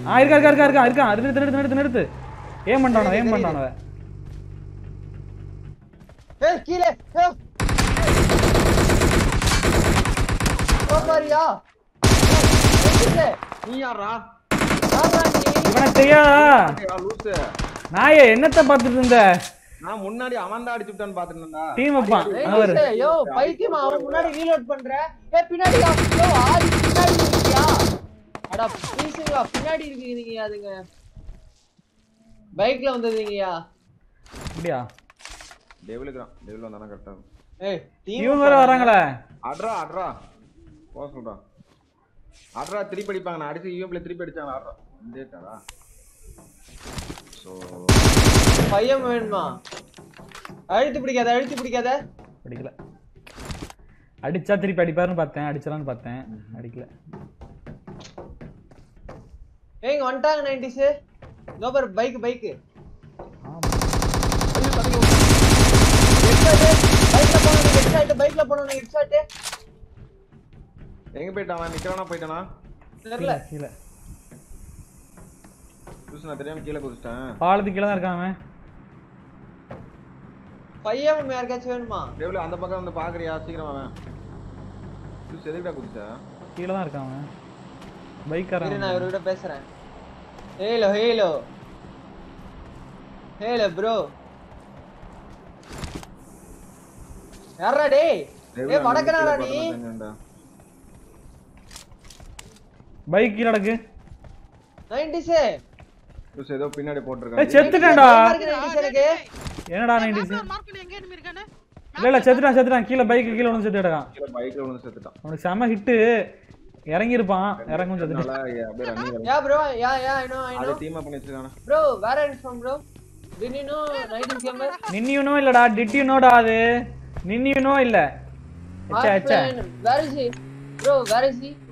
ஆ இருக்கா இருக்கா இருக்கா இருக்கா இருக்கா நிறுத்து நிறுத்து நிறுத்து நிறுத்து ஏன் பண்ணிட்டானோ ஏன் பண்ணிட்டானோ ஏய் கீழே ஏய். ஓ பாரியா நீ யாரா இவனுக்கு தெரியாதா ஏய், லூசு நாயே என்னத்த பார்த்துட்டு இருந்த நான் முன்னாடி அவன் தான் அடிச்சு விட்டான்னு பாத்துட்டு இருந்தா டீம் வைப்பான் அவர் யோ பைத்தியமா அவன் முன்னாடி ரீலோட் பண்ற ஏய் பின்னாடி வா. யோ ஆதி பின்னாடி இருக்கியா அட ப்ளீஸுங்களா பின்னாடி இருக்கீங்க அதுங்க பைக்ல வந்ததுங்கயா அப்படியா டெவிலுக்குறான் டெவில் வந்தானா கரெக்டா ஏய் team இவங்க வேற வராங்களே அட்ரா அட்ரா போக சொல்றான் அட்ரா திருப்பி அடிப்பாங்க நான் அடிச்சு யூஎம்ல திருப்பி அடிச்சாங்க அட்ரா இந்தேட்டாரா ஸோ பையன் வேணுமா அழுத்தி பிடிக்காத அழுத்தி பிடிக்காத அடிக்கல அடிச்சா திருப்பி அடிப்பாருன்னு பார்த்தேன் அடிச்சலான்னு பார்த்தேன் அடிக்கல ஏய் இங்க வந்துட்டாங்க நைன்டிஸ் நோபர் பைக் பைக் பைக்ல போனோம் ஹெட் ஷாட் பைக்ல போனோம் ஹெட் ஷாட் எங்க போயிட்டானா நிக்கிறானா போயிட்டானா தெரியல கீழே புதுசு நான் தெரியாம கீழே குதிச்சிட்டேன் பாலத்துக்கு கீழே தான் இருக்கான் அவன் பையன் யாருக்காச்சும் வேணுமா டெவில் அந்த பக்கம் வந்து பாக்குறியா சீக்கிரம் அவன் புதுசு எதுக்குடா குதிச்சா கீழே தான் இருக்கான் அவன் இரு பைக்காரன் நான் இவர்கிட்ட பேசுறேன் ஹேலோ ஹேலோ ஹேலோ ப்ரோ யாரா டேய் ஏய் வடக்கனாடா நீ பைக் கீழே அடக்கு நைன்டிஸ் புதுசு ஏதோ பின்னாடி ஏய் போட்டிருக்கான் செத்துட்டேன்டா எனக்கு என்னடா நைன்டிஸ் மார்க் பண்ணி எங்க enemy இருக்கானு இல்ல இல்ல செத்துட்டான் செத்துட்டான் கீழே பைக் கீழே வந்து செத்து கிடக்கான் கீழே பைக்ல வந்து செத்துட்டான் அவனுக்கு செம ஹிட்டு இறங்கி இருப்பான் இறங்கும் செத்துட்டான் அதனால அப்படியே running ya bro ya ya I know I அது நோ டீமா பண்ணி வச்சிருக்கானா bro where are from bro did you know nineties gamer நின்னியூனோ இல்லடா டிட்டியூனோடா அது நின்னியூனோ இல்ல எச்சா எச்சா where is he bro where is he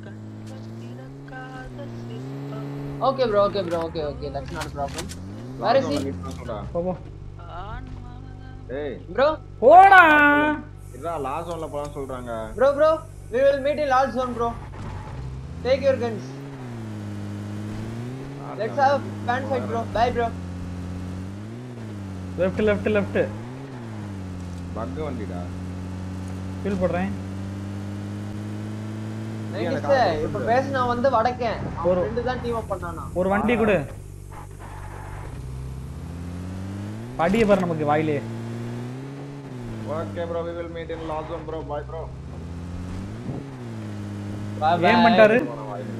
okay bro okay bro okay okay that's not problem where is he சொல்றா போ போ ஏய் ப்ரோ போடா இதான் லாஸ்ட் ஒன்ல போலாம் சொல்றாங்க bro bro we will meet in large zone bro take your guns let's have fan fight bro bye bro left left left பக்க வண்டிடா ஃபீல் போடுறேன் நைன்டிஸ் இப்ப பேசினா வந்து வடக்கேன் ஒரு- அவன் ரெண்டு தான் டீம் அப் பண்ணானா ஒரு வண்டி கொடு படிய பாரு நமக்கு வாயிலே okay bro we will meet in last one bro bye bro bye ஏன் பண்ணிட்டாரு போன வாயில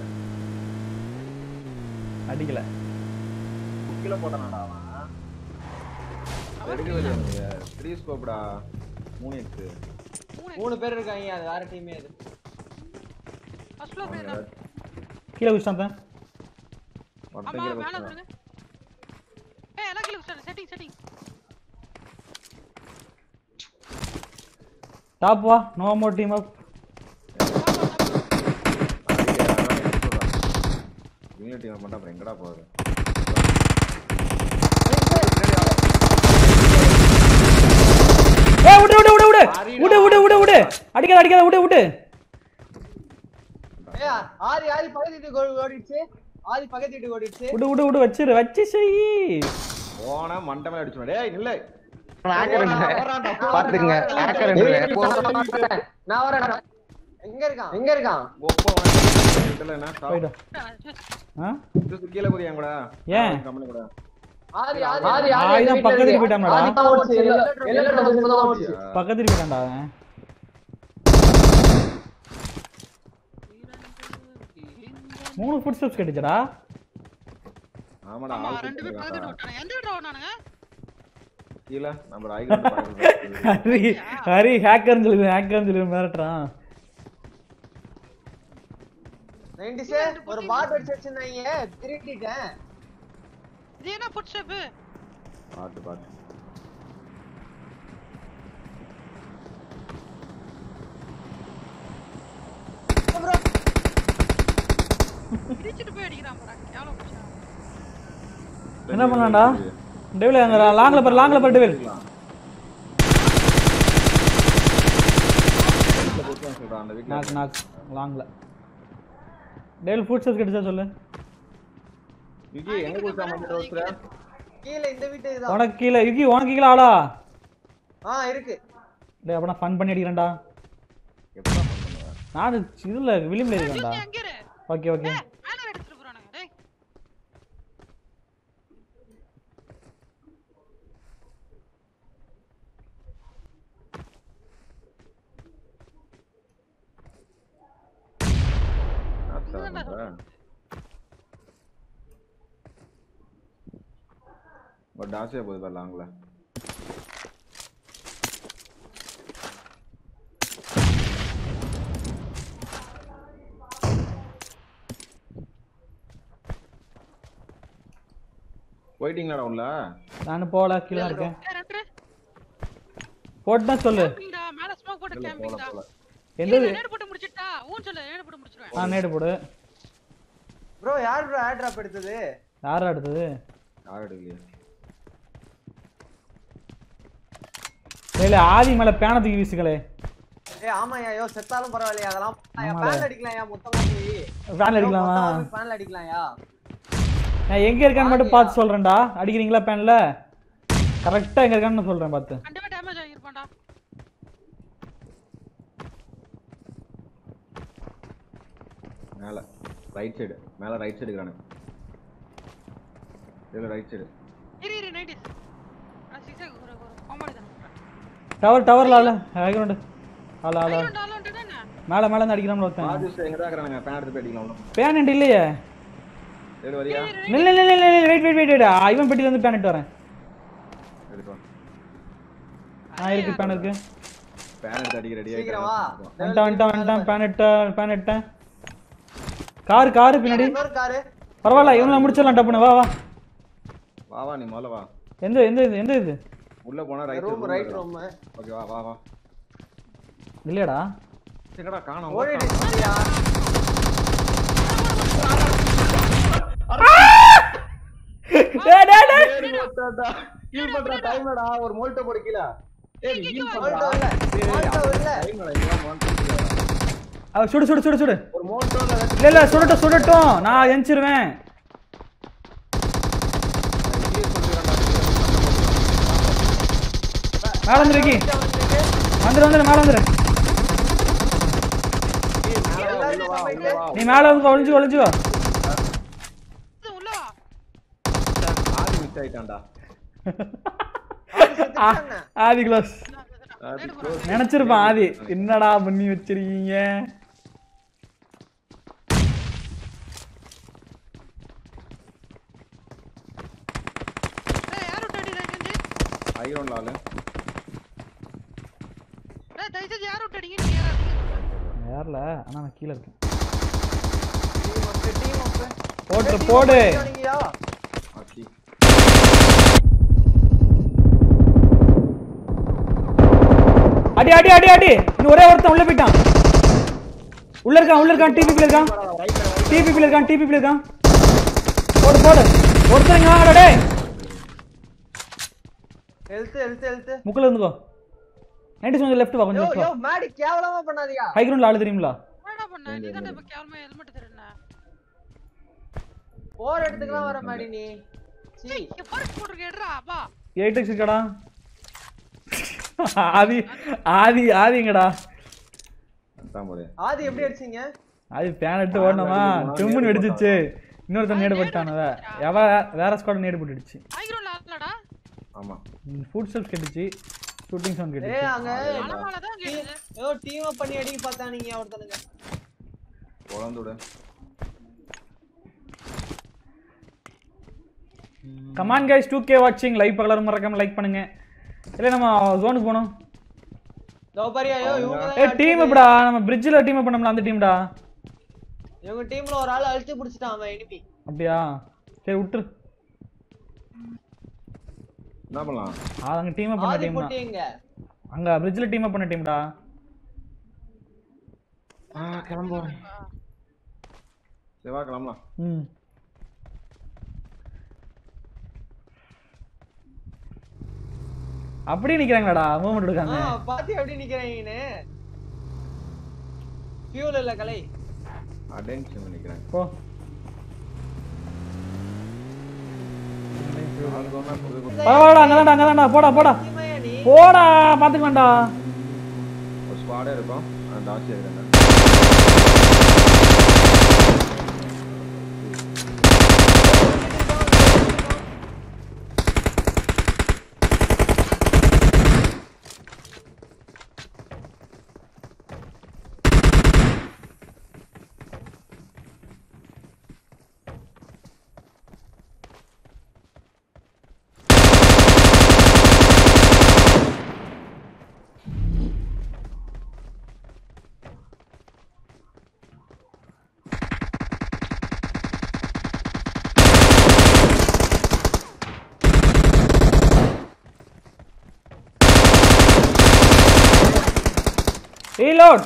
அடிக்கல கீழ போட்டானடா அவன் எடுக்கவே இல்லையா த்ரீ ஸ்கோப்டா மூணு எட்டு மூணு பேர் இருக்காங்க அது வேற டீமே அது ஃபர்ஸ்ட் ஃப்ளோர் போயிடுறா கீழே குடிச்சான் தான் ஒருத்தன் ஆமா கீழே மேல போட்டான். வந்துருங்க ஏய் எல்லாம் கீழ வச்சிரு செட்டிங் செட்டிங் டாப் வா no more team up unity மட்டும் அப்புறம் எங்கடா போகுது ஏய் விடு விடு விடு விடு விடு விடு விடு விடு அடிக்காத அடிக்காத விடு விடு ஏய் ஆதி ஆதி பக்கத்து வீட்டுக்கு ஓடிடுச்சு ஆதி பக்கத்து வீட்டுக்கு ஓடிடுச்சு விடு விடு விடு வச்சிரு வச்சு செய் போனா மண்டை மேல அடிச்சு டேய் நில்லை பாத்துங்க நான் வரேன் எங்க இருக்கான் எங்க இருக்கான் ஒப்போ வந்து இதுல என்ன போயிடு ஆ இது கீழே போறியா என் கூட ஏன்? கம்பெனி கூட ஆதி ஆதி ஆதி ஆதி தான் பக்கத்துக்கு போயிட்டான்டா. ஆதி தான் ஓடிச்சு எல்லா எல்லா இடத்துல தான் ஓடிச்சு பக்கத்துல போயிட்டான்டா அவன் மூணு ஃபுட் ஸ்டெப்ஸ் கேட்டுச்சடா ஆமாடா ஆமா ஆள் ரெண்டு பேர் பக்கத்துல கூப்பிட்டுருக்கான்டா. விட்டானுங்க எந்த வீட்ல ஓடுனானுங்க கீழே நம்ம ஐகன் பாக்குறது ஹரி ஹரி ஹேக்கர்னு சொல்லி ஹேக்கர்னு சொல்லி மிரட்டுறான் நைன்டிஸ் ஒரு பாட் அடிச்சு வச்சிருந்தாங்க திருட்டிட்டேன் இது என்ன ஃபுட் ஸ்டெப் பாட்டு பாட்டு ப்ரோ இடிச்சிட்டு போய் அடிக்கிறான் போடா எவ்வளவு பிடிச்சா என்ன பண்ணலாம்டா டெவில் அந்த லாங்ல பாரு லாங்ல பாரு டெவில் சொல்றான் அந்த வீட்டுல நாக் நாக் லாங்ல டெவில் ஃபுட் ஸ்டெப்ஸ் கேட்டுச்சா சொல்லு விக்கி எங்க குடிச்சா மட்டும் ரோஸ்டர் கீழே இந்த வீட்டு இதுதான் உனக்கு கீழே யுகி உனக்கு கீழே ஆளா ஆ இருக்கு டேய் அப்ப நான் ஃபன் பண்ணி அடிக்கிறேன்டா எப்படா பண்ணுவ நான் இதுல விளிம்புல இருக்கேன்டா எங்க இரு ஓகே ஓகே ஏய், மேல எடுத்துட்டு போறானுங்க டேய் நான் பண்றேன் ஒரு டாஸே போகுது பாரு லாங்ல போயிட்டீங்களாடா உள்ள நான் போல கீழே தான் இருக்கேன் ஏய், ரெண்டு போட்டுனா சொல்லு கேம்பிங்டா மேல ஸ்மோக் போட்டு இல்ல போல கேம்பிங்டா போல எந்த இல்ல, நேடு போட்டு முடிச்சிட்டா ஊன் சொல்லு நேடு போட்டு முடிச்சிருவேன் ஆ நேடு போடு ப்ரோ யார் ப்ரோ ஏர் டிராப் எடுத்தது யாரா அடுத்தது யாரும் எடுக்கலையே இல்ல ஆதி மேல பேனை தூக்கி வீசுகளே ஏ ஆமாயா ஐயோ செத்தாலும் பரவாயில்லையா அதெல்லாம் ஆமாடா. பேன்ல அடிக்கலாம்யா மொத்தமா போய் ஃபேன் அடிக்கலாமா பேன்ல அடிக்கலாம்யா நான் எங்க இருக்கான்னு மட்டும் பார்த்து சொல்றேன்டா அடிக்கிறீங்களா பேன்ல கரெக்டா எங்க இருக்கான்னு சொல்றேன் பார்த்து கண்டிப்பா டேமேஜ் ஆகிருப்பான்டா மேல ரைட் சைடு மேல ரைட் சைடு இருக்கானு இதுல ரைட் சைடு இரு இரு நைட்டிஸ் நான் சிக்ஸ் ஒரு ஒரு காமெடி தான் டவர் டவர்ல ஆள பேக்ரவுண்ட் ஆள ஆள ஐயோ டாலர் என்ன மேல மேல இருந்து அடிக்கிறான் ஒருத்தன் பாஜிஸ்ட் எங்க தான் இருக்கானுங்க பேன் எடுத்து போயிட்டீங்களா உள்ள பேன் என்கிட்ட இல்லையே சரி வரியா இல்ல இல்ல இல்ல இல்ல வெயிட் வெயிட் வெயிட் இவன் பெட்டில இருந்து பேன் எடுத்து வரேன் எடுப்பா ஆ இருக்கு பேன் இருக்கு பேன் எடுத்து அடிக்க ரெடி சீக்கிரம் வா வந்துட்டான் வந்துட்டான் வந்துட்டான் பேன் எடுத்தேன் பேன் எடுத்தேன் கார் கார் பின்னாடி இன்னொரு காரு பரவாயில்ல இவங்கள முடிச்சிடலாம் டப்புனு வா வா வா வா நீ முதல்ல வா எந்த எந்த இது எந்த இது உள்ள போனா right room right room okay வா வா வா இல்லையாடா எங்கடா காணோம் ஓடிடுச்சியா டேய் டேய் டேய் ஹீல் பண்ற டைம்லடா ஒரு மோல்ட்ட போடு கீழ ஏய் நீ ஹீல் பண்றா மால்டோ இல்ல மால்டோ இல்ல டைம்லடா இங்க ஒன் அவ சுடு சுடு சுடு சுடு ஒரு மோல்ட்டோல இல்ல இல்ல சுடட்டும் சுடட்டும் நான் எந்திரிச்சிருவேன் மேல வந்துரு விக்கி வந்துரு வந்துரு மேல வந்துரு நீ மேல வந்து ஒளிஞ்சு ஒளிஞ்சு இது உள்ள வா ஆதி மிஸ் ஆயிட்டான்டா ஆதி க்ளோஸ் ஆதி close. நினைச்சிருப்பான் ஆதி என்னடா பண்ணி வச்சிருக்கீங்க ஏய் யார் விட்டு அடி தயவு செஞ்சு ஐரோன்ல ஆளு ஏய் தயவு செஞ்சு யார் விட்டு அடிங்க நீங்க யார் அடிங்க ஏறல ஆனா நான் கீழே இருக்கேன் டீம் அப் போட்டு போடு அடிங்கயா ஆச்சி அடி அடி அடி அடி இன்னும் ஒரே ஒருத்தன் உள்ள போயிட்டான் உள்ள இருக்கான் உள்ள இருக்கான் டிபிபில இருக்கான் டிபிபில இருக்கான் டிபிபில இருக்கான் போடு போடு ஒருத்தருங்க வாங்கடா டேய் ஹெல்த் ஹெல்த் ஹெல்த் முக்குல இருந்துக்கோ நைன்டி கொஞ்சம் லெஃப்ட் வா யோ கொஞ்சம் யோ மேடி கேவலமா பண்ணாதீங்க ஹை கிரவுண்ட்ல ஆளு தெரியுங்களா என்னடா பண்ண நீ தான் இப்ப கேவலமா ஹெல்மெட் தரேன்னா போர் எடுத்துக்கலாம் வர மாடி நீ சீ ஏய் இங்க பர்ஸ் போட்டுருக்க எடுறா அப்பா எயிட் எக்ஸ் இருக்கடா ஆதி ஆதி ஆதிங்கடா அதான் போடு ஆதி எப்படி அடிச்சீங்க ஆதி பேன் எடுத்து ஓடணுமா சும்முன்னு வெடிச்சிச்சு இன்னொருத்தன் நேடு போட்டானவ எவ வேற ஸ்குவாட் நேடு போட்டுடுச்சு ஐக்ரோல ஆளடா ஆமா ஃபுட் ஸ்டெப்ஸ் கேட்டுச்சு ஷூட்டிங் சவுண்ட் ஏய் கேட்டுச்சு அங்க அலமால தான் கேக்குது ஏதோ டீம் அப் பண்ணி அடிக்க பார்த்தானீங்க ஒருத்தனுங்க குழந்து விடு கமான் கைஸ் டூ கே வாட்சிங் லைக் பகலரும் மறக்காம லைக் பண்ணுங்க இல்லை நம்ம ஜோனுக்கு போகணும் இதோ பாரியா ஐயோ இவங்க ஏ தான் டீம் எப்படா நம்ம பிரிட்ஜில் டீம் பண்ணோம்ல அந்த டீம்டா இவங்க டீம்ல ஒரு ஆள் அழிச்சு பிடிச்சிட்டான் அவன் எனிமி அப்படியா சரி விட்டுரு என்ன பண்ணலாம் அது அங்கே டீம் பண்ண ஆதி டீம் தான் போட்டீங்க அங்கே பிரிட்ஜில் டீம் பண்ண டீம்டா ஆ கிளம்புவோம் செவ்வா கிளம்பலாம் ம் அப்படியே நிக்கிறாங்களாடா மூவ்மெண்ட் ஆ எடுக்காங்க பாத்தி எப்படி நிக்கிறீங்கன்னு ஃபியூல் இல்ல கலை அடென்ஷன் நினைக்கிறேன் போ ஆள் சொன்னா புது- பரவாயில்ல அங்கதான்டா அங்கதான்டா போடா போடா சத்தியமாயா நீ போடா பாத்துக்கலாம்டா ஒரு ஸ்குவாடே இருக்கும் அந்த டாஸ் எடுக்கிறேன் ரீலோட்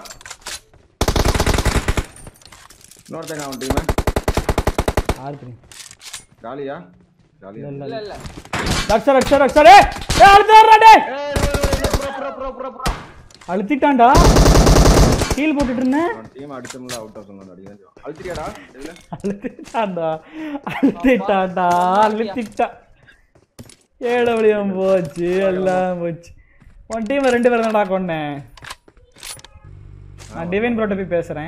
இன்னொருத்தங்க அவன் டீம் ஆறு தெரியும் காலியா காலியா இல்ல இல்ல இல்ல இல்ல ரக்ஷர் ரக்ஷர் ரக்ஷர் ஏய் ஏய், அழுத்து வர்றா டேய் அழுத்திட்டான்டா கீழ் போட்டுட்டு இருந்தேன் அவன் டீம் அடிச்சோம்ல அவுட் ஆஃப் சொன்னான் அடிக்கிறேன் அழுத்திரியாடா இதுல அழுத்திட்டான்டா அழுத்திட்டான்டா அழுத்திட்டா ஏழவழியம் போச்சு எல்லாம் போச்சு உன் டீம் ரெண்டு பேரும் தான்டா கொன்னேன் நான் டிவைன் ப்ரோட்ட போய் பேசுறேன்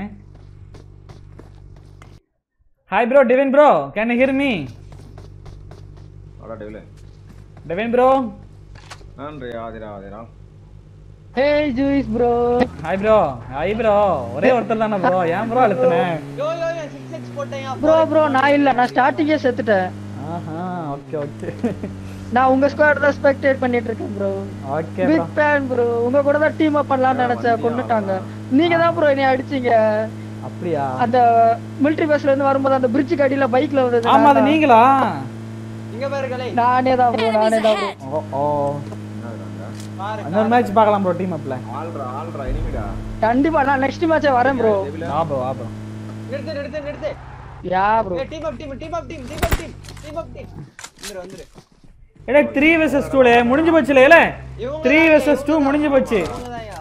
hi bro Divine bro can hear me அடா டெவில டிவைன் ப்ரோ நன்றி ஆதிரா ஆதிரா ஹே ஜூயிஸ் bro hi bro hi bro ஒரே ஒருத்தர் தானே ப்ரோ ஏன் ப்ரோ அழுத்துனேன் yo yo yo six six போட்டேன் ப்ரோ ப்ரோ நான் இல்ல நான் ஸ்டார்டிங்கே செத்துட்டேன் ஆஹா ஓகே ஓகே நான் உங்க ஸ்குவாட் தான் ஸ்பெக்டேட் பண்ணிட்டு இருக்கேன் bro okay bro big fan bro உங்க கூட தான் டீம் அப் பண்ணலாம்னு நினைச்சேன் கொண்டுட்டாங்க நீங்க தான் ப்ரோ என்னை அடிச்சீங்க அப்படியா அந்த மிலிட்டரி பஸ்ல இருந்து வரும்போது அந்த பிரிட்ஜுக்கு அடியில பைக்ல வந்தது ஆமா அது நீங்களா இங்க பாருங்களே நானே தான் ப்ரோ நானே தான் ப்ரோ ஓ ஓ என்னதுடா பாரு இன்னொரு மேட்ச் பார்க்கலாம் ப்ரோ டீம் அப்ல ஆல்ரா ஆல்ரா எனிமிடா கண்டிப்பா நான் நெக்ஸ்ட் மேட்சே வரேன் ப்ரோ டெவில ஆ ப்ரோ ஆ ப்ரோ நிறுத்து நிறுத்து நிறுத்து ya bro team up team team up team team up team team up team வந்துரு வந்துரு ஏடா த்ரீ வெர்சஸ் டூல முடிஞ்சு போச்சுல இல்ல இவங்க த்ரீ தான், வெர்சஸ் இவங்க டூ தான், முடிஞ்சு போச்சு இவங்க தான்யா.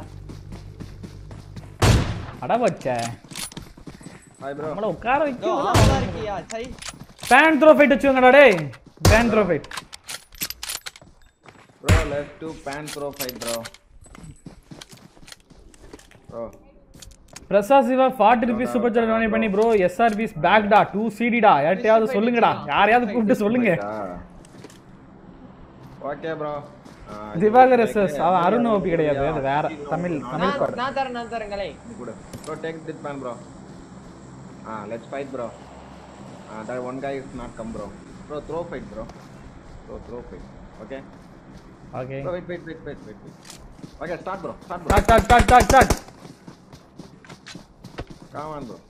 அட வச்ச ஹாய் ப்ரோ நம்மள உட்கார யோ, வைக்க ஆளா இருக்கியா சை பேன் த்ரோ ஃபைட் வச்சுங்கடா டேய் pan throw fight bro let's do pan bro fight bro bro Prasad Siva forty rupees super charge donate பண்ணி ப்ரோ எஸ்ஆர்பிஸ் பேக்டா டூ சிடிடா யார்ட்டையாவது சொல்லுங்கடா யாரையாவது கூப்பிட்டு சொல்லுங்க ஓகே ப்ரோ திவாகர் எஸ்எஸ் அவன் அருண் ஓபி கிடையாது அது வேற தமிழ் தமிழ் நான் ஸ்குவாட் நான் தரேன் நான் தரேங்களே கூட bro take this pan bro ஆ லெட்ஸ் ஃபைட் ப்ரோ ஆ that one guy is not come bro bro throw fight bro bro throw fight okay okay bro wait wait wait wait wait okay start bro start bro talk talk talk talk talk come on bro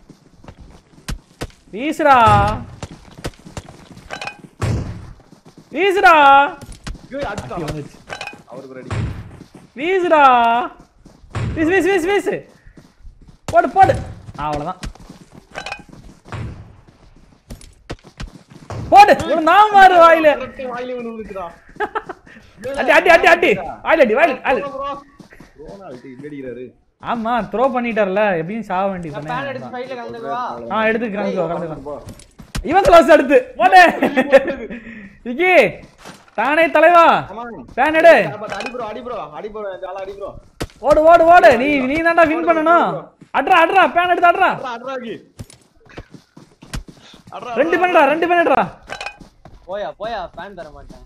வீசுடா வீசுடா அடிச்சா அவருக்கு ready வீசுடா வீசு வீசு வீசு வீசு போடு போடு அவ்வளவுதான் போடு ஒரு நான் மாறு வாயில வாயிலே விழுந்துச்சுடா அடி அடி அடி அடி வாயில அடி வாயில வாயில ப்ரோ ப்ரோ அல்டி இங்கடிறாரு ஆமா த்ரோ பண்ணிட்டார்ல எப்படியும் சாக வேண்டியது நான் பேன் எடுத்து ஃபைட்ல கலந்துக்குவா ஆ எடுத்து கலந்துக்கோ கலந்துக்கோ இவன் கிளாஸ் எடுத்து போடு விக்கி தானே தலைவா பேன் எடு அடி ப்ரோ அடி ப்ரோ அடி ப்ரோ ஜாலா அடி ப்ரோ ஓடு ஓடு ஓடு நீ நீ தான்டா வின் பண்ணணும் அட்ரா அட்ரா பேன் எடுத்து அட்ரா அட்ராகி அட்ரா ரெண்டு பேன்டா ரெண்டு பேன்டா போயா போயா பேன் தர மாட்டேன்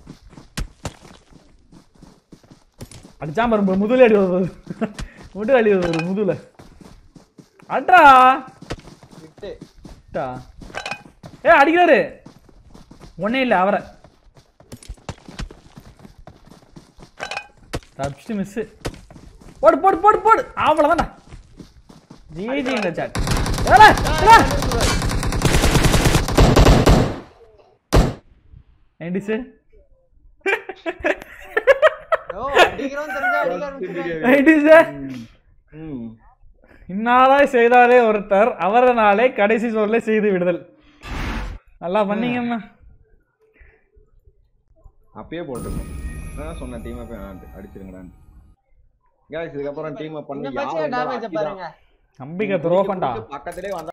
அடிச்சா பாரு முதுல அடி வருது முடு அடி வருது முதுல அட்ரா விட்டு டா. ஏ அடிக்கிறாரு ஒன்னே இல்ல அவரை தப்பிச்சு மிஸ் போடு போடு போடு போடு அவ்வளவுதான்டா ஜிஜி இந்த சாட் ஏல ஏல எண்டிஸ் யோ அடிக்கிறோம் தெரிஞ்சா அடிக்க ஆரம்பிச்சிடுவாங்க. எண்டிஸ் ம் இன்னாலாய் செய்தாரே ஒருத்தர் அவரனாலே கடைசி சொல்ல செய்து விடுதல் நல்லா பண்ணீங்கம்மா அப்பயே போட்டுருக்கோம் நான் சொன்னேன் டீம் அப்ப அடிச்சிருங்கடான்னு guys இதுக்கப்புறம் டீம் பண்ணி இந்த பச்சையா யார் டேமேஜ் வந்தாலும் பாருங்க நம்பிக்கை துரோகம்டா பக்கத்திலே வந்தா